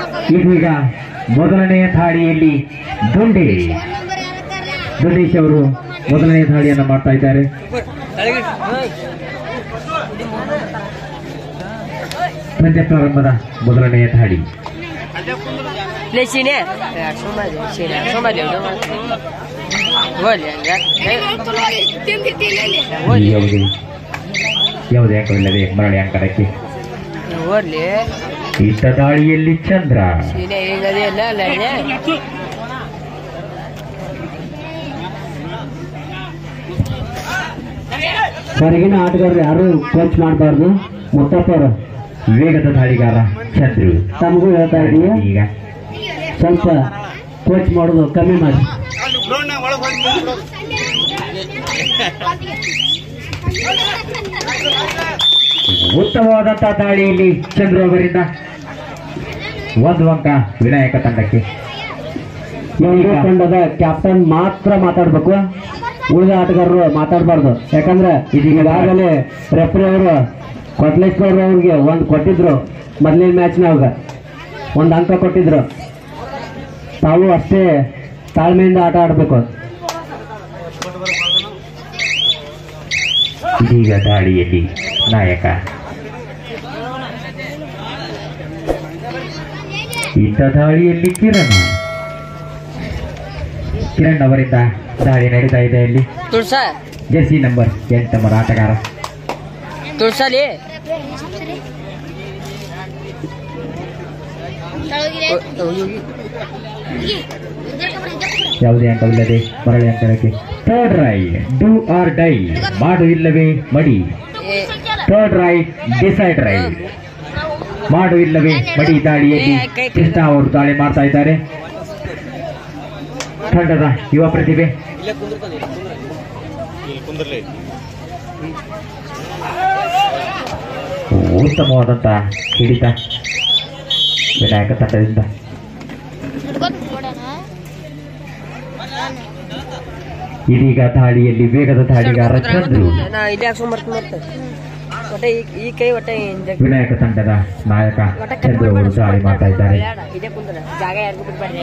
ಇದೀಗ ಮೊದಲನೆಯ ದಾಳಿಯಲ್ಲಿ ದುಂಡಿ ದುಂಡೇಶ್ ಅವರು ಮೊದಲನೇ ದಾಳಿಯನ್ನ ಮಾಡ್ತಾ ಇದ್ದಾರೆ ಪಂದ್ಯ ಪ್ರಾರಂಭದ ಮೊದಲನೆಯ ದಾಳಿ Le sini ya? Ya, cuma aja. Sini, cuma dia udah masuk. Boleh enggak? Boleh. ಯಾವುದೇ ಯಾವುದೇ ಅಂಕವಿಲ್ಲದೆ ಮರಳಿ ಅಂಕಣಕ್ಕೆ Boleh. ಇತ್ತ ದಾಳಿಯಲ್ಲಿ ಚಂದ್ರ Sini ini dia lah lainnya. ಹೊರಗಿನ ಆಟಗಾರರು ಯಾರು ಕೋಚ್ ಮಾಡಬಾರ್ದು ಮುತ್ತಪ್ಪ ಅವರು ವೇಗದ ದಾಳಿಗಾರ ಚಂದ್ರು ತಮಗೂ ಹೇಳ್ತಾ ಇದೀಯ ಈಗ ಸ್ವಲ್ಪ ಕೋಚ್ ಮಾಡೋದು ಕಮ್ಮಿ ಮಾಡಿ ಉತ್ತಮವಾದಂತಹ ದಾಳಿಯಲ್ಲಿ ಚಂದ್ರು ಅವರಿಂದ ಒಂದು ಅಂಕ ವಿನಾಯಕ ತಂಡಕ್ಕೆ ಎರಡು ತಂಡದ ಕ್ಯಾಪ್ಟನ್ ಮಾತ್ರ ಮಾತಾಡ್ಬೇಕು ಉಳಿದ ಆಟಗಾರರು ಮಾತಾಡಬಾರ್ದು ಯಾಕಂದ್ರೆ ಈಗಾಗಲೇ ರೆಫ್ರಿ ಅವರು ಕೊಟ್ಲೇಶ್ವರ ಅವ್ರಿಗೆ ಒಂದು ಕೊಟ್ಟಿದ್ರು ಮೊದಲನೇ ಮ್ಯಾಚ್ನಾಗ ಒಂದು ಅಂಕ ಕೊಟ್ಟಿದ್ರು ತಾವು ಅಷ್ಟೇ ತಾಳ್ಮೆಯಿಂದ ಆಟ ಆಡಬೇಕು ಇದೀಗ ದಾಳಿಯಲ್ಲಿ ನಾಯಕ ಇತ್ತ ದಾಳಿಯಲ್ಲಿ ಕಿರಣ್ ಕಿರಣ್ ಅವರಿಂದ ದಾಳಿ ನಡೀತಾ ಇದೆ ಇಲ್ಲಿ Tulsa. ಜೆರ್ಸಿ ನಂಬರ್ ಎಂಟು ನಂಬರ್ ಆಟಗಾರ Tulsa le. Oh, oh, ಯಾವುದೇ ಅಂಕವಿಲ್ಲದೆ ಮರಳಿ ಅಂಕಣಕ್ಕೆ third raid do or die ಮಾಡು ಇಲ್ಲವೇ ಮಡಿ Eh, third raid decide raid ಮಾಡು ಇಲ್ಲವೇ ಮಡಿ ದಾಳಿಯಲ್ಲಿ ಕೃಷ್ಣ ಅವರು ದಾಳಿ ಮಾಡ್ತಾ ಇದ್ದಾರೆ ತಂಡದ ಯುವ ಪ್ರತಿಭೆ ಉತ್ತಮವಾದಂತಹ ಹಿಡಿತ ವಿನಾಯಕ ತಂಡದಿಂದ ಇದೀಗ ದಾಳಿಯಲ್ಲಿ ವೇಗದ ದಾಳಿಗಾರ ಚಂದ್ರು ನಾ ಇಲ್ಲಿ ಹಾಕ್ಸ್ಕೊಂಡ್ ಬರ್ತೀನಿ ಮತ್ತೆ ಒಟ್ಟ ಈ ಈ ಕೈ ಒಟ್ಟ ಹಿಂದೆ ವಿನಾಯಕ ತಂಡದ ನಾಯಕ ಚಂದ್ರು ಅವರು ದಾಳಿ ಮಾಡ್ತಾ ಇದ್ದಾರೆ ಬೇಡ, ಇದೇ ಕುಂದ್ರ ಜಾಗ ಯಾರಿಗೂ ಬಿಡ್ಬೇಡ್ರಿ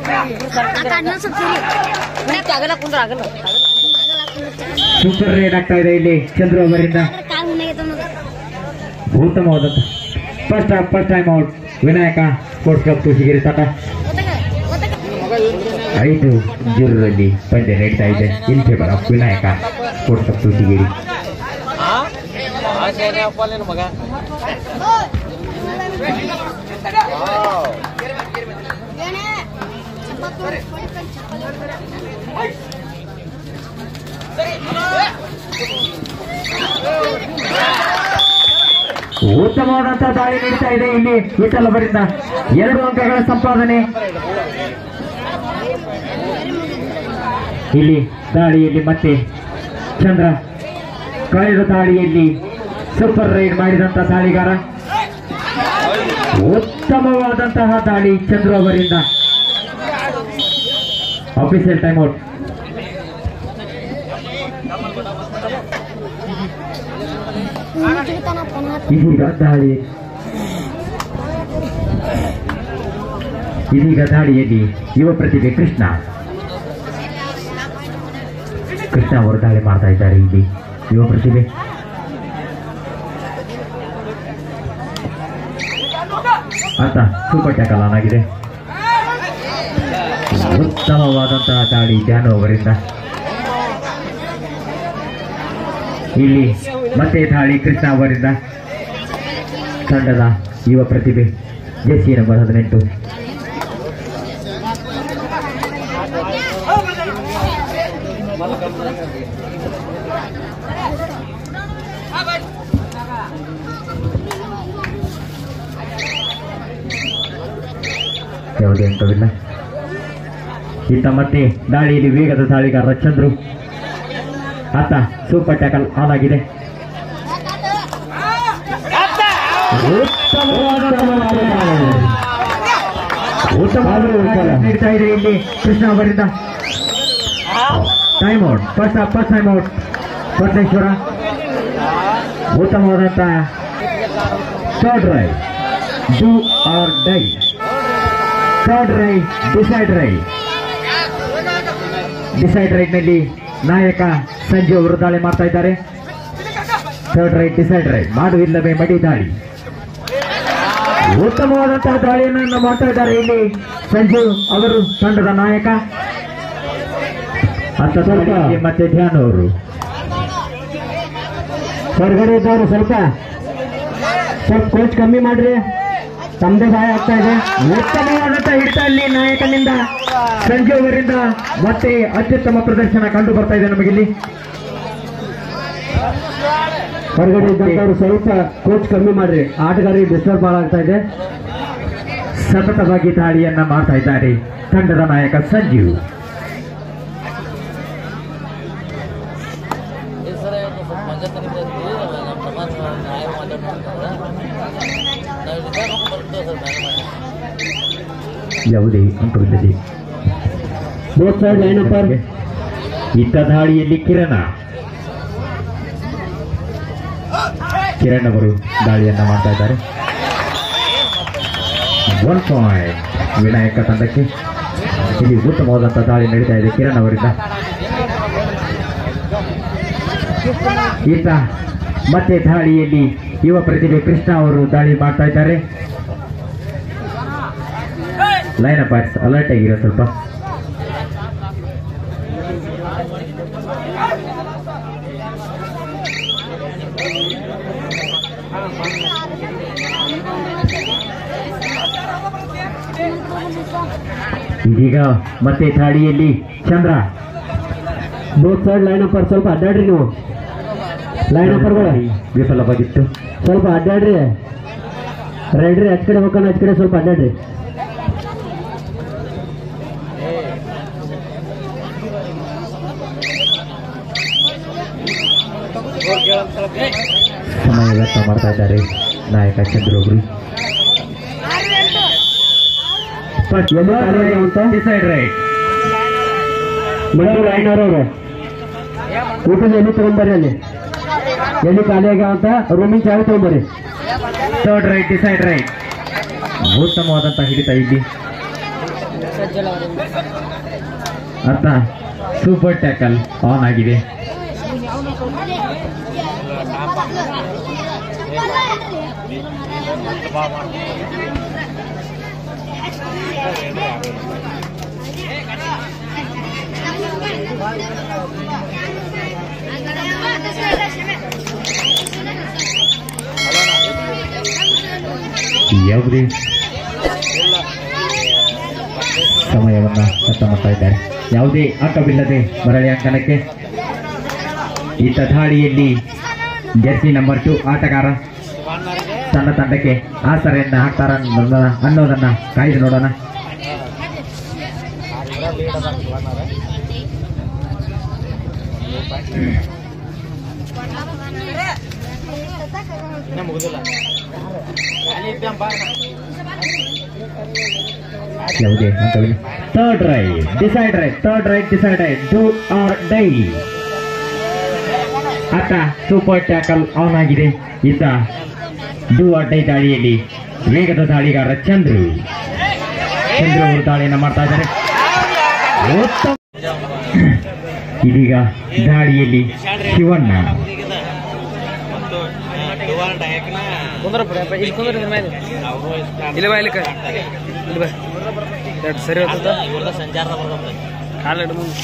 ಆಗಲ್ಲ ಕುಂದ್ರ ಆಗಲ್ಲ ಸೂಪರ್ ರೇಡ್ ಆಗ್ತಾ ಇದೆ ಇಲ್ಲಿ ಚಂದ್ರು ಅವರಿಂದ ಉತ್ತಮವಾದಂತ first first time out Vinayaka sports club Tulasigiri ತಟ ಐದು ಜೂರಲ್ಲಿ ಪಂದ್ಯ ನಡೀತಾ ಇದೆ in favour of Vinayaka sports club Tulasigiri ಉತ್ತಮವಾದಂತಹ ದಾಳಿ ನಡೀತಾ ಇದೆ ಇಲ್ಲಿ ವಿಠಲ್ ಅವರಿಂದ ಎರಡು ಅಂಕಗಳ ಸಂಪಾದನೆ ಇಲ್ಲಿ ದಾಳಿಯಲ್ಲಿ ಮತ್ತೆ ಚಂದ್ರ ಕಳೆದ ದಾಳಿಯಲ್ಲಿ ಸೂಪರ್ ರೈಡ್ ಮಾಡಿದಂತಹ ದಾಳಿಗಾರ ಉತ್ತಮವಾದಂತಹ ದಾಳಿ ಚಂದ್ರು ಅವರಿಂದ ಆಫೀಸಿಯಲ್ ಟೈಮ್ ಔಟ್ ಇದೀಗ ದಾಳಿ ಇದೀಗ ದಾಳಿಯಲ್ಲಿ ಯುವ ಪ್ರತಿಭೆ ಕೃಷ್ಣ ಕೃಷ್ಣ ಅವರು ದಾಳಿ ಮಾಡ್ತಾ ಇದ್ದಾರೆ ಇಲ್ಲಿ ಯುವ ಪ್ರತಿಭೆ ಅಂತ ಸೂಪರ್ ಟ್ಯಾಕಲ್ ಆನ್ ಆಗಿದೆ ಉತ್ತಮವಾದಂತಹ ದಾಳಿ ಜಾನು ಅವರಿಂದ ಇಲ್ಲಿ ಮತ್ತೆ ದಾಳಿ ಕೃಷ್ಣ ಅವರಿಂದ ತಂಡದ ಯುವ ಪ್ರತಿಭೆ ಜೆಸಿ ನಂಬರ್ ಹದಿನೆಂಟು ಯಾವುದೇ ಅಂಕವಿಲ್ಲ ಇತ್ತ ಮತ್ತೆ ದಾಳಿಯಲ್ಲಿ ವೇಗದ ದಾಳಿಗಾರ ಚಂದ್ರು ಆತ ಸೂಪರ್ ಟ್ಯಾಕಲ್ ಆನ್ ಆಗಿದೆ ಉತ್ತಮವಾದ ನೀಡ್ತಾ ಇದೆ ಇಲ್ಲಿ ಕೃಷ್ಣ ಅವರಿಂದ time out first first time out Parameshwara ಉತ್ತಮವಾದಂತಹ third raid do or die third raid decide raid decide raid ನಲ್ಲಿ ನಾಯಕ ಸಂಜು ಅವರು ದಾಳಿ ಮಾಡ್ತಾ ಇದ್ದಾರೆ ಥರ್ಡ್ ರೈಟ್ ಡಿಸೈಡ್ ರೈಟ್ ಮಾಡುವಿಲ್ಲವೇ ಮಡಿ ದಾಳಿ ಉತ್ತಮವಾದಂತಹ ದಾಳಿಯನ್ನು ಮಾಡ್ತಾ ಇದ್ದಾರೆ ಇಲ್ಲಿ ಸಂಜು ಅವರು ತಂಡದ ನಾಯಕ ಅತ್ತ ಸ್ವಲ್ಪ ಮತ್ತೆ ಧ್ಯಾನ್ ಅವರು ಹೊರಗಡೆ ಇದ್ದವರು ಸ್ವಲ್ಪ ಸ್ವಲ್ಪ ಕೋಚ್ ಕಮ್ಮಿ ಮಾಡ್ರಿ ತಮ್ಮದೇ ಸಹಾಯ ಆಗ್ತಾ ಇದೆ ಉತ್ತಮವಾದಂತಹ ಹಿಡಿತ ಇಲ್ಲಿ ನಾಯಕನಿಂದ ಸಂಜು ಅವರಿಂದ ಮತ್ತೆ ಅತ್ಯುತ್ತಮ ಪ್ರದರ್ಶನ ಕಂಡು ಬರ್ತಾ ಇದೆ ನಮಗಿಲ್ಲಿ ಹೊರಗಡೆ ಇದ್ದಂಥವ್ರು ಸ್ವಲ್ಪ ಕೋಚ್ ಕಮ್ಮಿ ಮಾಡ್ರಿ ಆಟಗಾರರಿಗೆ ಡಿಸ್ಟರ್ಬ್ ಭಾಳ ಆಗ್ತಾ ಇದೆ ಸತತವಾಗಿ ದಾಳಿಯನ್ನ ಮಾಡ್ತಾ ಇದ್ದಾರೆ ತಂಡದ ನಾಯಕ ಸಂಜು ಯಾವುದೇ ಅಂಕವಿಲ್ಲದೆ ಬೋತ್ ಸೈಡ್ ಲೈನ್ ಅಪ್ಪರ್ ಇತ್ತ ದಾಳಿಯಲ್ಲಿ ಕಿರಣ ಕಿರಣ್ ಅವರು ದಾಳಿಯನ್ನ ಮಾಡ್ತಾ ಇದ್ದಾರೆ ಒನ್ ಪಾಯಿಂಟ್ ವಿನಾಯಕ ತಂಡಕ್ಕೆ ಇಲ್ಲಿ ಉತ್ತಮವಾದಂತಹ ದಾಳಿ ನಡೀತಾ ಇದೆ ಕಿರಣ್ ಅವರಿಂದ ಈತ ಮತ್ತೆ ದಾಳಿಯಲ್ಲಿ ಯುವ ಪ್ರತಿಭೆ ಕೃಷ್ಣ ಅವರು ದಾಳಿ ಮಾಡ್ತಾ ಇದ್ದಾರೆ ಲೈನ್ ಅಪ್ ಅಲರ್ಟ್ ಆಗಿರೋ ಸ್ವಲ್ಪ ಇದೀಗ ಮತ್ತೆ ದಾಳಿಯಲ್ಲಿ Chandra both side line upper ಸ್ವಲ್ಪ ಅಡ್ಡಾಡ್ರಿ ನೀವು ಲೈನ್ ಅಪ್ಪರ್ಗಳು ವಿಫಲವಾಗಿತ್ತು ಸ್ವಲ್ಪ ಅಡ್ಡಾಡ್ರಿ ರೆಡ್ರಿ ಆಚ ಕಡೆ ಹೋಗೋಣ ಆಚ ಕಡೆ ಸ್ವಲ್ಪ ಅಡ್ಡಾಡ್ರಿ ಸಮಯ ವ್ಯರ್ಥ ಮಾಡ್ತಾ ಇದ್ದಾರೆ ನಾಯಕ ಚಂದ್ರ ಅವರು ಡಿಸೈಡ್ ರೈಟ್ ಮೇಡಮ್ ಲೈನ್ ಅವ್ರವ್ರು ಊಟದ ಎಲ್ಲಿ ತಗೊಂಬರ್ರಿ ಅಲ್ಲಿ ಎಲ್ಲಿ ಖಾಲಿ ಆಗ್ಯಾವ ಅಂತ ರೂಮಿನ ಚಾವಿ ತಗೊಂಬರ್ರಿ ಥರ್ಡ್ ರೈಟ್ ಡಿಸೈಡ್ ರೈಟ್ ಉತ್ತಮವಾದಂತಹ ಹಿಡಿತ ಇಲ್ಲಿ ಸಜ್ಜಲ ಅವರಿಂದ ಅರ್ಥ ಸೂಪರ್ ಟ್ಯಾಕಲ್ ಆನ್ ಆಗಿದೆ ಯಾವುದೇ ಸಮಯವನ್ನ ವ್ಯರ್ಥ ಮಾಡ್ತಾ ಇದ್ದಾರೆ ಯಾವುದೇ ಆಟವಿಲ್ಲದೆ ಮರಳಿ ಅಂಕಣಕ್ಕೆ ಈತ ದಾಳಿಯಲ್ಲಿ ಜರ್ಸಿ ನಂಬರ್ ಟು ಆಟಗಾರ ತನ್ನ ತಂಡಕ್ಕೆ ಆಸರೆಯನ್ನ ಹಾಕ್ತಾರ ಅನ್ನೋದನ್ನ- ಅನ್ನೋದನ್ನ ಕಾಯ್ದು ನೋಡೋಣ ಯಾವುದೇ ಅಂಕವಿಲ್ಲ third raid decide raid third raid decide raid do or die ಆತ ಸೂಪರ್ ಟ್ಯಾಕಲ್ ಆನ್ ಆಗಿದೆ ಈತ ಡೂ ಆರ್ ಡೈ ದಾಳಿಯಲ್ಲಿ ವೇಗದ ದಾಳಿಗಾರ ಚಂದ್ರು ಚಂದ್ರು ಅವರು ದಾಳಿಯನ್ನ ಮಾಡ್ತಾ ಇದ್ದಾರೆ ಉತ್ತಮ ಇದೀಗ ದಾಳಿಯಲ್ಲಿ ಶಿವಣ್ಣ ಕುಂದ್ರ ಬಿಡಪ್ಪ ಇಲ್ಲಿ ಕುಂದ್ರ ಇದ್ರ ಮೇಲೆ ಇಲ್ಲಿ ಬಾ ಇಲ್ಲಿ ಇಲ್ಲಿ ಬಾ ಎರಡು ಸರಿ ಹೋಗ್ತದ ಕಾಲ ಇಡು ಮುಂದೆ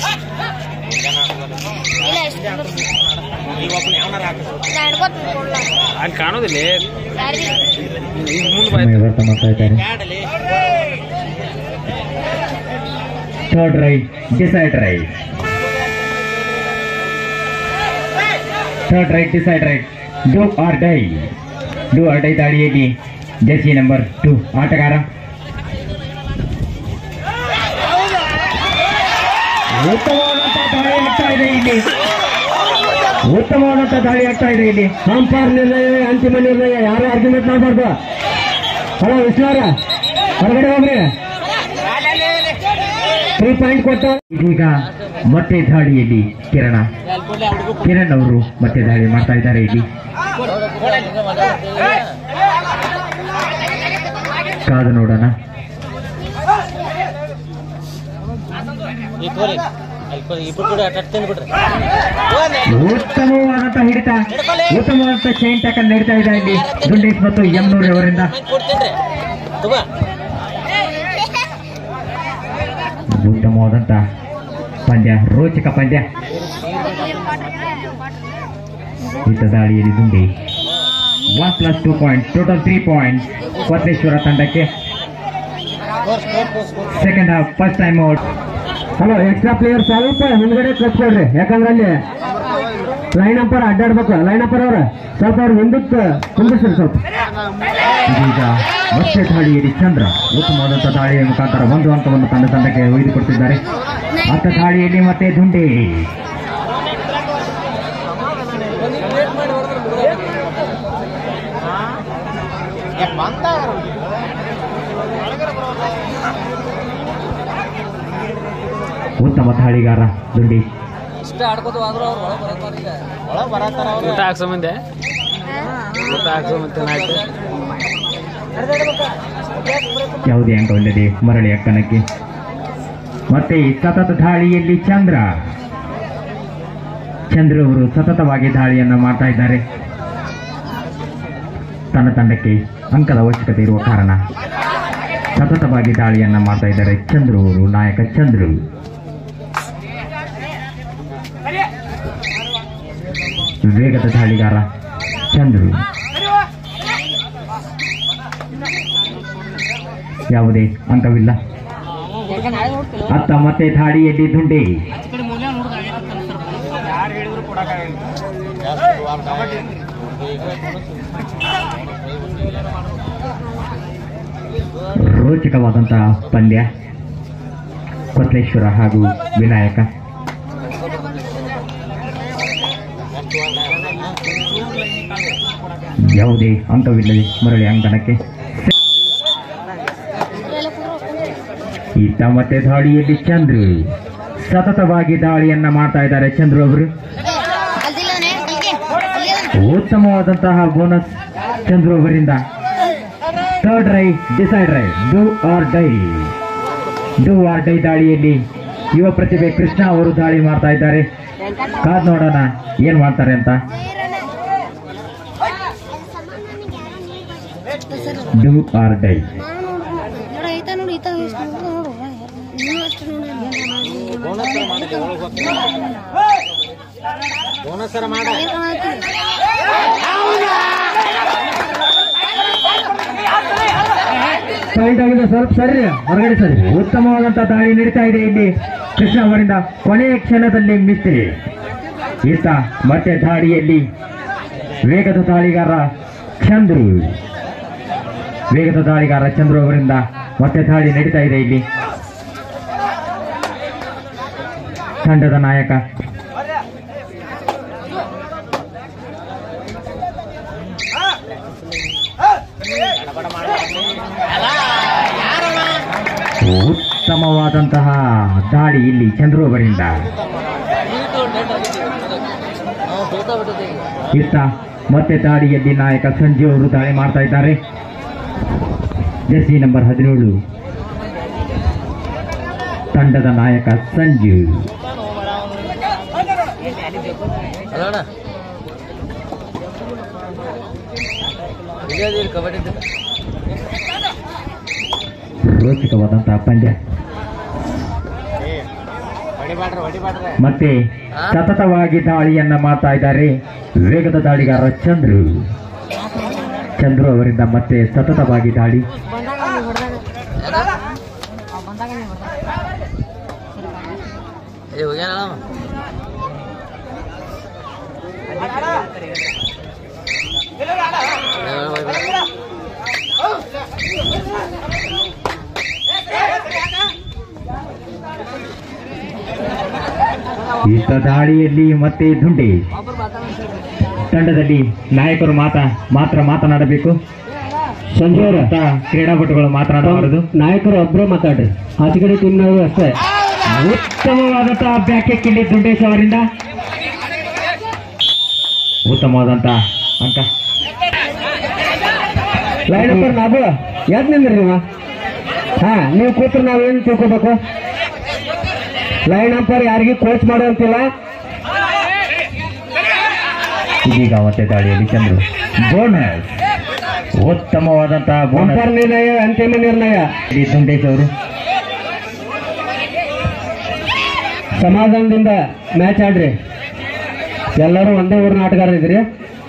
ಹಂಗೆ ಕಾಣೋದಿಲ್ಲ ಈಗ ಮುಂದೆ ಬಾ ಸಮಯ ವ್ಯರ್ಥ ಮಾಡ್ತಾ ಇದ್ದಾರೆ third raid decide raid third raid decide raid do or die do or die ದಾಳಿಯಲ್ಲಿ ಜರ್ಸಿ ನಂಬರ್ ಟು ಆಟಗಾರ ಉತ್ತಮವಾದಂತಹ ದಾಳಿ ಆಗ್ತಾ ಇದೆ ಇಲ್ಲಿ ಉತ್ತಮವಾದಂತಹ ದಾಳಿ ಆಗ್ತಾ ಇದೆ ಇಲ್ಲಿ ಅಂಪೈರ್ ನಿರ್ಣಯ ಅಂತಿಮ ನಿರ್ಣಯ ಯಾರು ಆರ್ಗ್ಯುಮೆಂಟ್ ಮಾಡಬಾರ್ದು ಹಲೋ ವಿಷ್ಣುವರ ಹೊರಗಡೆ ಹೋಗ್ರಿ ತ್ರೀ ಪಾಯಿಂಟ್ ಕೊಟ್ಟು ಇದೀಗ ಮತ್ತೆ ದಾಳಿಯಲ್ಲಿ ಕಿರಣ ಕಿರಣ್ ಅವರು ಮತ್ತೆ ದಾಳಿ ಮಾಡ್ತಾ ಇದ್ದಾರೆ ಇಲ್ಲಿ ಕಾದು ನೋಡೋಣ ಇಬ್ರು ಕೂಡ ಅಟ್ಟ ಬಿಡ್ರಿ ಉತ್ತಮವಾದಂತ ಹಿಡಿತ ಉತ್ತಮವಾದಂತ ಚೈನ್ ಟ್ಯಾಕಲ್ ನಡೀತಾ ಇದೆ ಇಲ್ಲಿ ದುಂಡೇಶ್ ಮತ್ತು ಯಮ್ನೂರ್ ಅವರಿಂದ ಕೊಡ್ತೇನ್ರಿ ತಗೋ ಉತ್ತಮವಾದಂತ ಪಂದ್ಯ ರೋಚಕ ಪಂದ್ಯ ಈತ ದಾಳಿಯಲ್ಲಿ Dundi one plus two point total three point Kotreshwara ತಂಡಕ್ಕೆ second half first time out hello extra player ಸ್ವಲ್ಪ ಹಿಂದ್ಗಡೆ ಕಳ್ಸ್ಕೊಡ್ರಿ ಯಾಕಂದ್ರೆ ಅಲ್ಲಿ ಲೈನ್ ಅಂಪರ್ ಅಡ್ಡಾಡ್ಬೇಕು ಲೈನ್ ಅಂಪರ್ ಅವ್ರ ಸ್ವಲ್ಪ ಅವ್ರು ಹಿಂದಕ್ಕೆ ಕುಂದಿಸ್ರಿ ಸ್ವಲ್ಪ ಇದೀಗ ಮತ್ತೆ ದಾಳಿಯಲ್ಲಿ ಚಂದ್ರ ಉತ್ತಮವಾದಂತ ದಾಳಿಯ ಮುಖಾಂತರ ಒಂದು ಅಂಕವನ್ನು ತಂಡ ತಂಡಕ್ಕೆ ಒಯ್ದುಕೊಡ್ತಿದ್ದಾರೆ ಅತ್ತ ದಾಳಿಯಲ್ಲಿ ಮತ್ತೆ ದುಂಡಿ ಉತ್ತಮ ದಾಳಿಗಾರ ದುಂಡಿ ಇಷ್ಟ ಆಡ್ಕೋತ ಹೋದ್ರು ಅವ್ರು ಒಳಗೆ ಬರತ್ತಾರ ಊಟ ಹಾಕ್ಸೋ ಮುಂದೆ ಊಟ ಹಾಕ್ಸೋ ಮುಂದೆ ನಾಯ್ತು ಯಾವುದೇ ಅಂಕವಿಲ್ಲದೆ ಮರಳಿ ಅಕ್ಕನಕ್ಕೆ ಮತ್ತೆ ಸತತ ದಾಳಿಯಲ್ಲಿ ಚಂದ್ರ ಚಂದ್ರ ಅವರು ಸತತವಾಗಿ ದಾಳಿಯನ್ನ ಮಾಡ್ತಾ ಇದ್ದಾರೆ ತನ್ನ ತಂಡಕ್ಕೆ ಅಂಕದ ಅವಶ್ಯಕತೆ ಇರುವ ಕಾರಣ ಸತತವಾಗಿ ದಾಳಿಯನ್ನ ಮಾಡ್ತಾ ಇದ್ದಾರೆ ಚಂದ್ರು ಅವರು ನಾಯಕ ಚಂದ್ರು ವೇಗದ ದಾಳಿಗಾರ ಚಂದ್ರು ಯಾವುದೇ ಅಂಕವಿಲ್ಲ ಅತ್ತ ಮತ್ತೆ ದಾಳಿಯಲ್ಲಿ ದುಂಡಿ ರೋಚಕವಾದಂತಹ ಪಂದ್ಯ ಕೊತ್ಲೇಶ್ವರ ಹಾಗೂ ವಿನಾಯಕ ಯಾವುದೇ ಅಂಕವಿಲ್ಲದೆ ಮರಳಿ ಅಂಕಣಕ್ಕೆ ಈತ ಮತ್ತೆ ದಾಳಿಯಲ್ಲಿ ಚಂದ್ರು ಸತತವಾಗಿ ದಾಳಿಯನ್ನ ಮಾಡ್ತಾ ಇದ್ದಾರೆ ಚಂದ್ರು ಅವರು ಅಲ್ದಿಲ್ಲನೆ ಅಲ್ಲಿಗೆ ಉತ್ತಮವಾದಂತಹ ಬೋನಸ್ ಚಂದ್ರು ಅವರಿಂದ third raid decide raid do or die do or die ದಾಳಿಯಲ್ಲಿ ಯುವ ಪ್ರತಿಭೆ ಕೃಷ್ಣ ಅವರು ದಾಳಿ ಮಾಡ್ತಾ ಇದ್ದಾರೆ ಕಾದ್ ನೋಡೋಣ ಏನ್ ಮಾಡ್ತಾರೆ ಅಂತ ಡೂ ಆರ್ ಡೈ ನೋಡ ಐತ ನೋಡಿ ಈತ ಎಷ್ಟು ನೋಡು ನೀವು ಅಷ್ಟು ಬೋನಸರ ಮಾಡ ಪಾಯಿಂಟ್ ಆಗಿದೆ ಸ್ವಲ್ಪ ಸರಿ ಹೊರಗಡೆ ಸರಿ ಉತ್ತಮವಾದಂತಹ ದಾಳಿ ನಡೀತಾ ಇದೆ ಇಲ್ಲಿ ಕೃಷ್ಣ ಅವರಿಂದ ಕೊನೆಯ ಕ್ಷಣದಲ್ಲಿ ಮಿಸ್ತ್ರಿ ಈತ ಮತ್ತೆ ದಾಳಿಯಲ್ಲಿ ವೇಗದ ದಾಳಿಗಾರ ಚಂದ್ರು ವೇಗದ ದಾಳಿಗಾರ ಚಂದ್ರು ಅವರಿಂದ ಮತ್ತೆ ದಾಳಿ ನಡೀತಾ ಇದೆ ಇಲ್ಲಿ ತಂಡದ ನಾಯಕ ಉತ್ತಮವಾದಂತಹ ದಾಳಿ ಇಲ್ಲಿ ಚಂದ್ರು ಅವರಿಂದ ಇತ್ತ ಮತ್ತೆ ದಾಳಿಯಲ್ಲಿ ನಾಯಕ ಸಂಜು ಅವರು ದಾಳಿ ಮಾಡ್ತಾ ಇದ್ದಾರೆ ಜೆರ್ಸಿ ನಂಬರ್ ಹದಿನೇಳು ತಂಡದ ನಾಯಕ ಸಂಜು ಅಲ್ಲಣ್ಣ ಇಲ್ಲೇ ಕಬಡ್ಡಿ ರೋಚಕವಾದಂತಹ ಪಂದ್ಯ ಹೊಡಿಬಾಡ್ರಿ ಹೊಡಿಬಾಡ್ರಿ ಮತ್ತೆ ಸತತವಾಗಿ ದಾಳಿಯನ್ನ ಮಾಡ್ತಾ ಇದ್ದಾರೆ ವೇಗದ ದಾಳಿಗಾರ ಚಂದ್ರು ಚಂದ್ರು ಅವರಿಂದ ಮತ್ತೆ ಸತತವಾಗಿ ದಾಳಿ ಏ ಹೋಗ್ಯಾನ ಅವ. ಏ, ಹೋಗ್ಬಿಡ. ಈತ ದಾಳಿಯಲ್ಲಿ ಮತ್ತೆ ದುಂಡಿ ತಂಡದಲ್ಲಿ ನಾಯಕರು ಮಾತಾ ಮಾತ್ರ ಮಾತನಾಡಬೇಕು ಸಂಜೆ ಅವರ ಕ್ರೀಡಾಪಟುಗಳು ಮಾತನಾಡಬಾರದು ನಾಯಕರು ಒಬ್ಬರೇ ಮಾತಾಡ್ರಿ ಆಚೆ ಕಡೆ ಟೀಮ್ನವರು ಅಷ್ಟೇ ಉತ್ತಮವಾದಂತಹ ಬ್ಯಾಕೆಟ್ ಇಲ್ಲಿ ದುಂಡೇಶ್ ಅವರಿಂದ ಉತ್ತಮವಾದಂತಹ ಅಂಕ ಲೈನ್ ನಂಬರ್ ನಾವು ಯಾಕೆ ನಿಂದ್ರಿ ನೀವು ಹಾ ನೀವು ಕೂತ್ರೆ ನಾವೇನು ತಿಳ್ಕೊಬೇಕು ಲೈನ್ ಅಂಪರ್ ಯಾರಿಗೂ ಕೋಚ್ ಮಾಡುವಂತಿಲ್ಲ ಇದೀಗ ಮತ್ತೆ ದಾಳಿಯಲ್ಲಿ ಚಂದ್ರು ಬೋನಸ್ ಉತ್ತಮವಾದಂತಹ ಬೋನಸ್ ಅಂಪರ್ ನಿರ್ಣಯ ಅಂತಿಮ ನಿರ್ಣಯ ಡಿ ಸುಂಡೇಶ್ ಅವರು ಸಮಾಧಾನದಿಂದ ಮ್ಯಾಚ್ ಆಡ್ರಿ ಎಲ್ಲರೂ ಒಂದೇ ಊರಿನ ಆಟಗಾರ ಇದ್ರಿ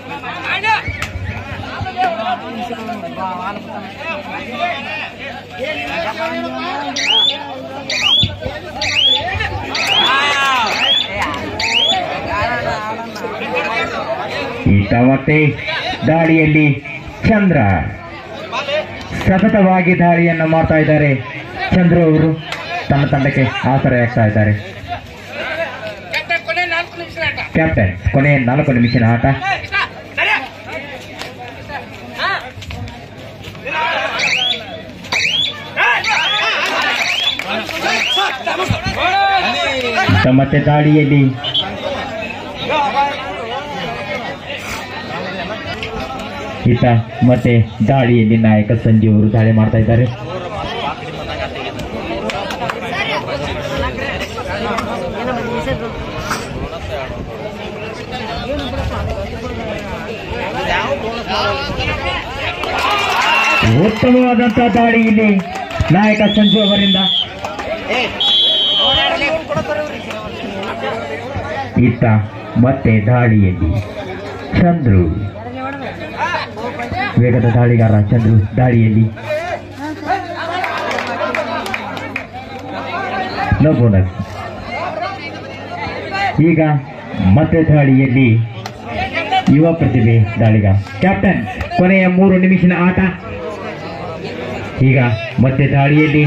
ಈತ ಮತ್ತೆ ದಾಳಿಯಲ್ಲಿ ಚಂದ್ರ ಸತತವಾಗಿ ದಾಳಿಯನ್ನು ಮಾಡ್ತಾ ಇದ್ದಾರೆ ಚಂದ್ರ ಅವರು ತನ್ನ ತಂಡಕ್ಕೆ ಆಸರೆಯಾಗ್ತಾ ಇದ್ದಾರೆ ಕ್ಯಾಪ್ಟನ್ ಕೊನೆಯ ನಾಲ್ಕು ನಿಮಿಷದ ಆಟ ಈತ ಮತ್ತೆ ದಾಳಿಯಲ್ಲಿ ಈತ ಮತ್ತೆ ದಾಳಿಯಲ್ಲಿ ನಾಯಕ ಸಂಜೀವ್ ಅವರು ದಾಳಿ ಮಾಡ್ತಾ ಇದ್ದಾರೆ ಉತ್ತಮವಾದಂತಹ ದಾಳಿ ಇಲ್ಲಿ ನಾಯಕ ಸಂಜು ಅವರಿಂದ ಈತ ಮತ್ತೆ ದಾಳಿಯಲ್ಲಿ ಚಂದ್ರು ವೇಗದ ದಾಳಿಗಾರ ಚಂದ್ರು ದಾಳಿಯಲ್ಲಿ ನೋ ಬೋನಸ್ ಈಗ ಮತ್ತೆ ದಾಳಿಯಲ್ಲಿ ಯುವ ಪ್ರತಿಭೆ ದಾಳಿಗ ಕ್ಯಾಪ್ಟನ್ ಕೊನೆಯ ಮೂರು ನಿಮಿಷದ ಆಟ ಈಗ ಮತ್ತೆ ದಾಳಿಯಲ್ಲಿ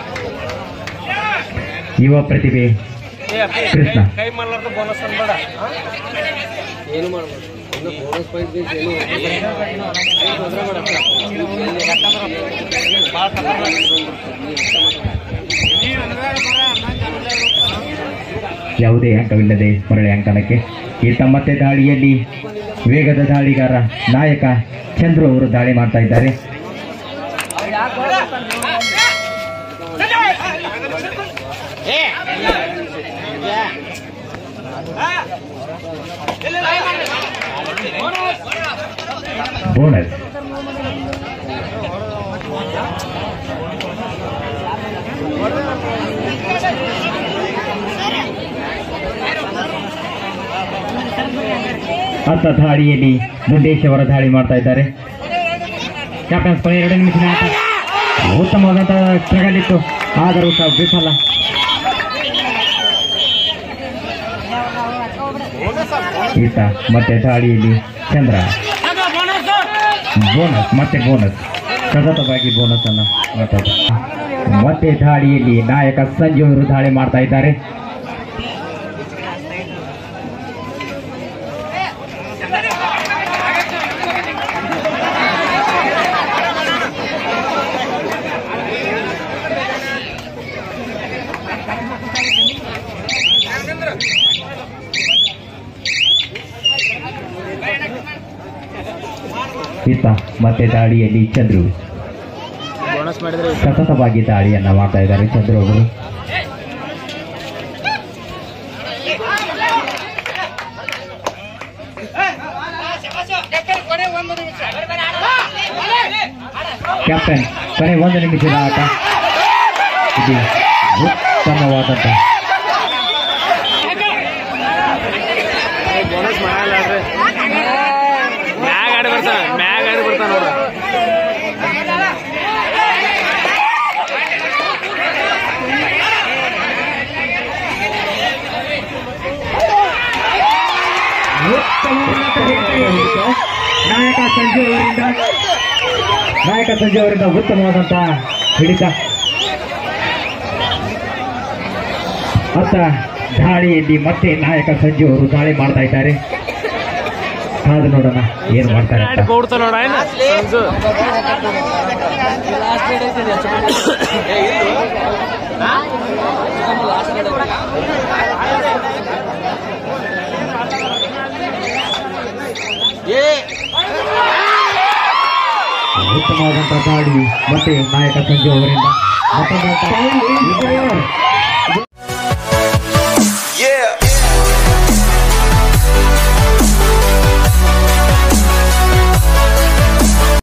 ಯುವ ಪ್ರತಿಭೆ ಕೃಷ್ಣ ಕೈ ಮಾಡ್ಲಾರ್ದ ಬೋನಸ್ ಅನ್ಬೇಡ ಏನು ಮಾಡ್ಬೋದು ಇನ್ನು ಬೋನಸ್ ಪಾಯಿಂಟ್ ಏನು ಯಾವುದೇ ಅಂಕವಿಲ್ಲದೆ ಮರಳಿ ಅಂಕಣಕ್ಕೆ ಈತ ಮತ್ತೆ ದಾಳಿಯಲ್ಲಿ ವೇಗದ ದಾಳಿಗಾರ ನಾಯಕ ಚಂದ್ರು ಅವರು ದಾಳಿ ಮಾಡ್ತಾ ಇದ್ದಾರೆ ಬೋನಸ್ ಅತ್ತ ದಾಳಿಯಲ್ಲಿ ಗುಂಡೇಶ್ ಅವರ ದಾಳಿ ಮಾಡ್ತಾ ಇದ್ದಾರೆ ಕ್ಯಾಪ್ಟನ್ ಕೊನೆ ಎರಡು ನಿಮಿಷದ ಆಟ ಉತ್ತಮವಾದಂತಹ ಸ್ಟ್ರಗಲ್ ಇತ್ತು ಆದರೂ ಸಹ ವಿಫಲ ಈತ ಮತ್ತೆ ದಾಳಿಯಲ್ಲಿ ಚಂದ್ರ ಬೋನಸ್ ಮತ್ತೆ ಬೋನಸ್ ಸತತವಾಗಿ ಬೋನಸ್ ಅನ್ನ ಮಾಡ್ತಾ ಇದ್ದಾರೆ. ಮತ್ತೆ ದಾಳಿಯಲ್ಲಿ ನಾಯಕ ಸಂಜು ಅವರು ದಾಳಿ ಮಾಡ್ತಾ ಇದ್ದಾರೆ ಈತ ಮತ್ತೆ ದಾಳಿಯಲ್ಲಿ ಚಂದ್ರು ಬೋನಸ್ ಮಾಡಿದ್ರೆ ಸತತವಾಗಿ ದಾಳಿಯನ್ನ ಮಾಡ್ತಾ ಇದ್ದಾರೆ ಚಂದ್ರು ಅವರು ಕ್ಯಾಪ್ಟನ್ ಕೊನೆ ಒಂದು ನಿಮಿಷದ ಆಟ ಇದು ಉತ್ತಮವಾದಂತ ಬೋನಸ್ ಮಾಡಲ್ಲ ಮ್ಯಾಗ ಆಡಿ ಬರ್ತಾನ ಮ್ಯಾಗ ಆಡಿ ಬರ್ತಾನ ನೋಡು ಉತ್ತಮವಾದಂತ ಹಿಡಿತ. ನಾಯಕ ಸಂಜು ಅವರಿಂದ ನಾಯಕ ಸಂಜು ಅವರಿಂದ ಉತ್ತಮವಾದಂತಹ ಹಿಡಿತ ಅತ್ತ ದಾಳಿಯಲ್ಲಿ ಮತ್ತೆ ನಾಯಕ ಸಂಜು ಅವರು ದಾಳಿ ಮಾಡ್ತಾ ಇದ್ದಾರೆ ಕಾದು ನೋಡೋಣ ಏನ್ ಮಾಡ್ತಾರೆ ಅಂತ. ಕೊಡ್ತಾನ ನೋಡ ಏನ ಸಂಜು ಉತ್ತಮವಾದಂತಹ ದಾಳಿ ಮತ್ತೆ ನಾಯಕ ಸಂಜು ಅವರಿಂದ ಮತ್ತೊಂದು